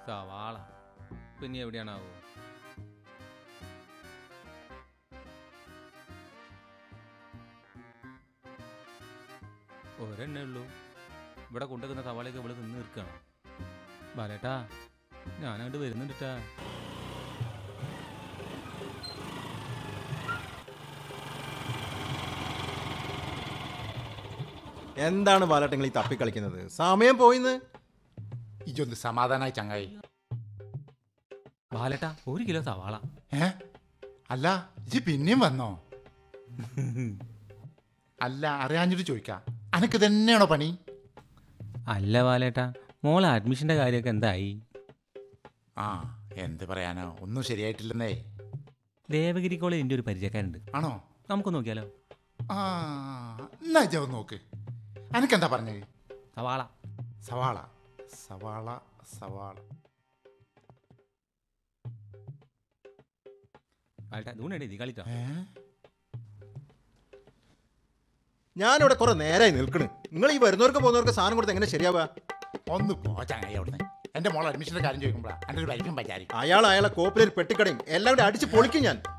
സവാള പിന്നെ എവിടെയാണാവോ ഒരെണ്ണേ ഉള്ളൂ ഇവിടെ കൊണ്ടുവെക്കുന്ന സവാളയൊക്കെ ഇവിടെ നിന്ന് നിൽക്കണം ബാലേട്ടാ ഞാനങ്ങോട്ട് വരുന്നുണ്ടിട്ടാ എന്താണ് ബാലട്ടങ്ങൾ ഈ തപ്പിക്കളിക്കുന്നത് സമയം പോയിന്ന് ഇജൊന്ന് സമാധാനായി ചങ്ങായി ബാലേട്ടാ ഒരു കിലോ സവാള ഏ അല്ല ഇജ് പിന്നെയും വന്നോ അല്ല അറിയാഞ്ഞിട്ട് ചോദിക്കാം അനക്ക് തന്നെയാണോ പണി അല്ല ബാലേട്ടാ മോളെ അഡ്മിഷൻ്റെ കാര്യമൊക്കെ എന്തായി ആ എന്ത് പറയാനോ ഒന്നും ശരിയായിട്ടില്ലെന്നേ ദേവഗിരി കോളേജ് എൻ്റെ ഒരു പരിചയക്കാരുണ്ട് ആണോ നമുക്ക് നോക്കിയാലോ ആ എന്നാ ഇജ ഒന്ന് നോക്ക് അനക്കെന്താ പറഞ്ഞത് സവാള സവാള സവാള സവാള ബാലേട്ടാ ഇതുകൊണ്ടേ ഇത് കളിട്ടോ ഏ ഞാനിവിടെ കുറെ നേരമായി നിൽക്കണ് നിങ്ങൾ ഈ വരുന്നവർക്ക് പോകുന്നവർക്ക് സാധനം കൊടുത്ത് എങ്ങനെ ശരിയാവുക ഒന്ന് പോ ചങ്ങായി അവിടുന്ന് എന്റെ മോൾ അഡ്മിഷന്റെ കാര്യം ചോദിക്കുമ്പോഴാ എൻ്റെ ഒരു വൈഫും പറ്റാരി അയാൾ അയാളെ കോപ്പിലൊരു പെട്ടിക്കടയും എല്ലാം കൂടി അടിച്ച് പൊളിക്കും ഞാൻ